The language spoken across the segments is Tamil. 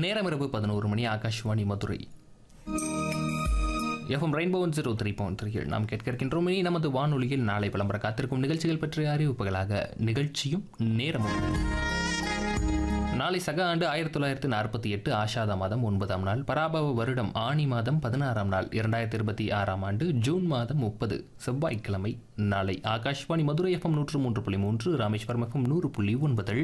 நேரம் இரவு பதினோரு மணி Akashvani Madurai FM rainbow one zero three point த்ரீயில் நாம் கேட்க இருக்கின்றோம் இனி நமது வானொலியில் நாளை விளம்பர காத்திருக்கும் நிகழ்ச்சிகள் பற்றிய அறிவிப்புகளாக நிகழ்ச்சியும் நேரமும் நாளை சக ஆண்டு ஆயிரத்தி தொள்ளாயிரத்தி நாற்பத்தி எட்டு ஆஷாத மாதம் ஒன்பதாம் நாள் பராபவ வருடம் ஆணி மாதம் பதினாறாம் நாள் இரண்டாயிரத்தி இருபத்தி ஆறாம் ஆண்டு ஜூன் மாதம் முப்பது செவ்வாய்க்கிழமை நாளை ஆகாஷ்வாணி மதுரை எஃப்எம் நூற்று மூன்று புள்ளி மூன்று ராமேஸ்வரம் எஃப்எம் நூறு புள்ளி ஒன்பதில்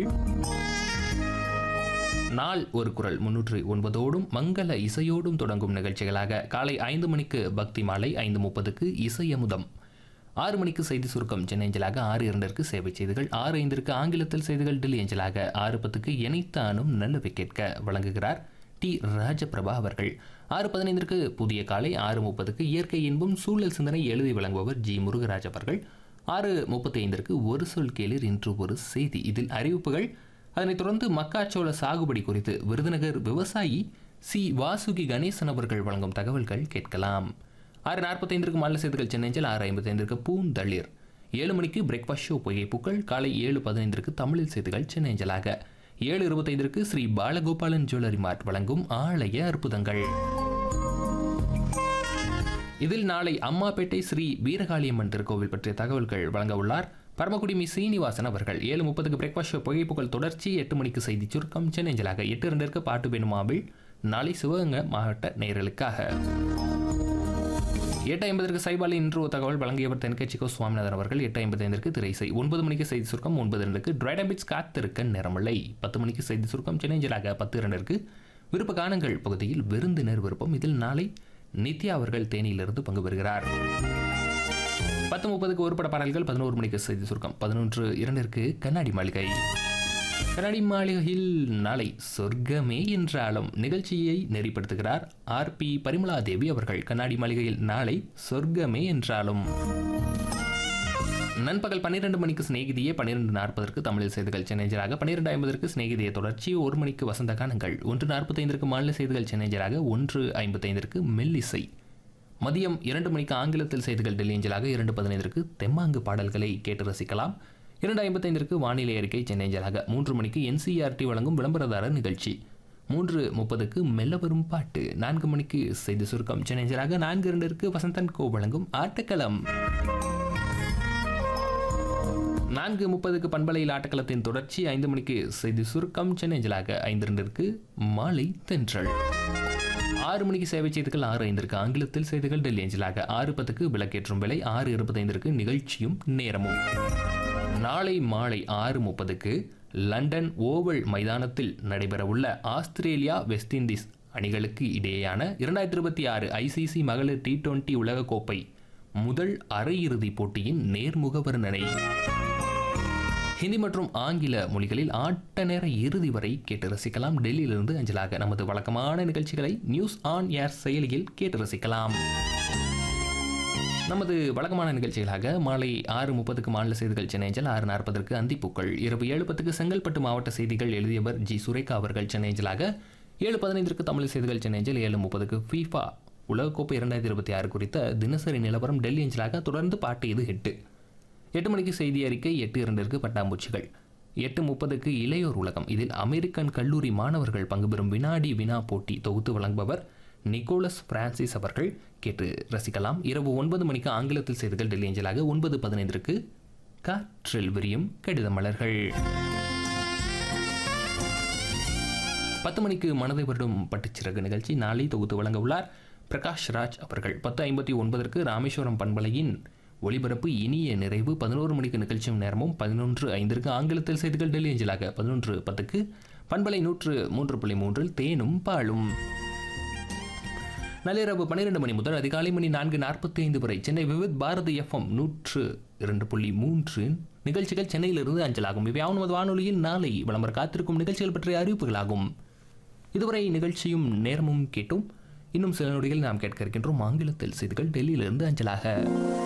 நாள் ஒரு குரல் முன்னூற்று ஒன்பதோடும் மங்கள இசையோடும் தொடங்கும் நிகழ்ச்சிகளாக காலை ஐந்து மணிக்கு பக்தி மாலை ஐந்து முப்பதுக்கு இசையமுதம் ஆறு மணிக்கு செய்தி சுருக்கம் சென்னை அஞ்சலாக ஆறு இரண்டிற்கு சேவை செய்திகள் ஆறு ஐந்திற்கு ஆங்கிலத்தில் செய்திகள் டெல்லி அஞ்சலாக ஆறு பத்துக்கு இணைத்தானும் நல்லவை கேட்க வழங்குகிறார் டி ராஜபிரபா அவர்கள் ஆறு பதினைந்திற்கு புதிய காலை ஆறு முப்பதுக்கு இயற்கை இன்பம் சூழல் சிந்தனை எழுதி வழங்குபவர் ஜி முருகராஜ் அவர்கள் ஆறு முப்பத்தி ஐந்திற்கு ஒரு சொல் கேளிர் இன்று ஒரு செய்தி இதில் அறிவிப்புகள் அதனைத் தொடர்ந்து மக்காச்சோள சாகுபடி குறித்து விருதுநகர் விவசாயி சி வாசுகி கணேசன் அவர்கள் வழங்கும் தகவல்கள் கேட்கலாம் ஆறு நாற்பத்தைந்திற்கு மாநில செய்திகள் சென்னைஞ்சல் ஆறு ஐம்பத்தைந்திற்கு பூந்தளிர் ஏழு மணிக்கு பிரேக்ஃபாஸ்ட் ஷோ பொய்கைப்புக்கள் காலை ஏழு பதினைந்திற்கு தமிழில் செய்திகள் சென்னைஞ்சலாக ஏழு இருபத்தைந்திற்கு ஸ்ரீ பாலகோபாலன் ஜுவல்லரி மார்ட் வழங்கும் ஆலய அற்புதங்கள் இதில் நாளை அம்மாப்பேட்டை ஸ்ரீ வீரகாளியம்மன் திருக்கோவில் பற்றிய தகவல்கள் வழங்க உள்ளார் பரமக்குடி மி சீனிவாசன் அவர்கள் ஏழு முப்பதுக்கு பிரேக்ஃபாஸ்ட் ஷோ புகைப்புகள் தொடர்ச்சி எட்டு மணிக்கு செய்தி சுருக்கம் சென்னைஞ்சலாக எட்டு இரண்டிற்கு பாட்டு பெணுமாவில் நாளை சிவகங்கை மாவட்ட நேயர்களுக்காக எட்டு ஐம்பதற்கு சைபாலி இன்று ஒரு தகவல் வழங்கியவர் தென்கட்சிக்கோ சுவாமிநாதன் அவர்கள் எட்டு ஐம்பத்தைந்திற்கு திரைசை ஒன்பது மணிக்கு செய்தி சுருக்கம் ஒன்பது இரண்டுக்கு டிரைடபிட்ஸ் காத்திருக்க நேரமில்லை பத்து மணிக்கு செய்தி சுருக்கம் சென்னைஞ்சலாக பத்து இரண்டிற்கு விருப்ப காணுங்கள் பகுதியில் விருந்தினர் விருப்பம் இதில் நாளை நித்யா அவர்கள் தேனியிலிருந்து பங்கு பெறுகிறார் பத்து முப்பதுக்கு ஒரு பட பாடல்கள் பதினோரு மணிக்கு செய்தி சுருக்கம் பதினொன்று இரண்டிற்கு கண்ணாடி மாளிகை கண்ணாடி மாளிகையில் நாளை சொர்க்கமே என்றாலும் நிகழ்ச்சியை நெறிப்படுத்துகிறார் ஆர் பி பரிமலா தேவி அவர்கள் கண்ணாடி மாளிகையில் நாளை சொர்க்கமே என்றாலும் நண்பகல் பன்னிரெண்டு மணிக்கு சிநேகிதியே பன்னிரெண்டு நாற்பதற்கு தமிழில் செய்திகள் சென்னைஜராக பன்னிரெண்டு ஐம்பதற்கு சிநேகிதிய தொடர்ச்சி ஒரு மணிக்கு வசந்த கானங்கள் ஒன்று நாற்பத்தைந்திற்கு மாநில செய்திகள் சென்னைஜராக ஒன்று ஐம்பத்தைந்திற்கு மெல்லிசை மதியம் இரண்டு மணிக்கு ஆங்கிலத்தில் செய்திகள் டெல்லி அஞ்சலாக இரண்டு பதினைந்திற்கு தெம்மாங்கு பாடல்களை கேட்டு ரசிக்கலாம் இரண்டு ஐம்பத்தைந்திற்கு வானிலை அறிக்கை சென்னை அஞ்சலாக மூன்று மணிக்கு என்சிஆர்டி வழங்கும் விளம்பரதாரர் நிகழ்ச்சி மூன்று முப்பதுக்கு மெல்ல வரும் பாட்டு நான்கு மணிக்கு செய்தி சுருக்கம் சென்னை அஞ்சலாக நான்கு இரண்டிற்கு வசந்தன் கோ வழங்கும் ஆட்டக்களம் நான்கு முப்பதுக்கு பண்பலையில் ஆட்டக்களத்தின் தொடர்ச்சி ஐந்து மணிக்கு செய்தி சுருக்கம் சென்னை அஞ்சலாக ஐந்து இரண்டிற்கு மாலை தென்றல் ஆறு மணிக்கு சேவை செய்திகள் ஆறு ஐந்திற்கு ஆங்கிலத்தில் செய்திகள் டெல்லி அஞ்சலாக ஆறு பத்துக்கு விளக்கேற்றும் விலை ஆறு இருபத்தைந்திற்கு நிகழ்ச்சியும் நேரமும் நாளை மாலை ஆறு முப்பதுக்கு லண்டன் ஓவல் மைதானத்தில் நடைபெறவுள்ள ஆஸ்திரேலியா வெஸ்ட் இண்டீஸ் அணிகளுக்கு இடையேயான இரண்டாயிரத்தி இருபத்தி ஆறு ஐசிசி மகளிர் டி டுவெண்டி உலகக்கோப்பை முதல் அரையிறுதிப் போட்டியின் நேர்முக வர்ணனை ஹிந்தி மற்றும் ஆங்கில மொழிகளில் ஆட்ட நேர இறுதி வரை கேட்டு ரசிக்கலாம் டெல்லியிலிருந்து அஞ்சலாக நமது வழக்கமான நிகழ்ச்சிகளை நியூஸ் ஆன் ஏர் செயலியில் கேட்டு ரசிக்கலாம் நமது வழக்கமான நிகழ்ச்சிகளாக மாலை ஆறு முப்பதுக்கு மாநில செய்திகள் சென்னை அஞ்சல் ஆறு நாற்பதற்கு அந்திப்பூக்கள் இரவு ஏழு பத்துக்கு செங்கல்பட்டு மாவட்ட செய்திகள் எழுதியவர் ஜி சுரேகா அவர்கள் சென்னை அஞ்சலாக ஏழு பதினைந்திற்கு தமிழ் செய்திகள் சென்னை அஞ்சல் ஏழு முப்பதுக்கு ஃபீஃபா உலகக்கோப்பை இரண்டாயிரத்தி இருபத்தி ஆறு குறித்த தினசரி நிலவரம் டெல்லி அஞ்சலாக தொடர்ந்து பாட்டு இது ஹிட்டு எட்டு மணிக்கு செய்தி அறிக்கை எட்டு இரண்டிற்கு பட்டாம்பூச்சிகள் எட்டு முப்பதுக்கு இளையோர் உலகம் இதில் அமெரிக்கன் கல்லூரி மாணவர்கள் பங்கு பெறும் வினாடி வினா போட்டி தொகுத்து வழங்குபவர் நிக்கோலஸ் பிரான்சிஸ் அவர்கள் கேட்டு ரசிக்கலாம் இரவு ஒன்பது மணிக்கு ஆங்கிலத்தில் செய்திகள் டெல்லி அஞ்சலாக ஒன்பது பதினைந்திற்கு காற்றில் விரியும் கடித மலர்கள் பத்து மணிக்கு மனதை வருடும் பட்டுச்சிறகு நிகழ்ச்சி நாளை தொகுத்து வழங்க உள்ளார் பிரகாஷ் ராஜ் அவர்கள் பத்து ஐம்பத்தி ஒன்பதற்கு ராமேஸ்வரம் பண்பலையின் ஒளிபரப்பு இனிய நிறைவு பதினோரு மணிக்கு நிகழ்ச்சியும் நேரமும் பதினொன்று ஐந்திற்கு ஆங்கிலத்தில் செய்திகள் டெல்லி அஞ்சலாக பதினொன்று பத்துக்கு பண்பலை நூற்று மூன்று புள்ளி மூன்றில் தேனும் பாலும் நள்ளிரவு பன்னிரண்டு மணி முதல் அதிகாலை மணி நான்கு நாற்பத்தி ஐந்து வரை சென்னை விவித் பாரதி எஃப்எம் நூற்று இரண்டு புள்ளி மூன்று நிகழ்ச்சிகள் சென்னையிலிருந்து அஞ்சலாகும் இவை நமது வானொலியில் நாளை விளம்பர காத்திருக்கும் நிகழ்ச்சிகள் பற்றிய அறிவிப்புகளாகும் இதுவரை நிகழ்ச்சியும் நேரமும் கேட்டும் இன்னும் சில நொடிகள் நாம் கேட்க இருக்கின்றோம் ஆங்கிலத்தில் செய்திகள் டெல்லியிலிருந்து அஞ்சலாக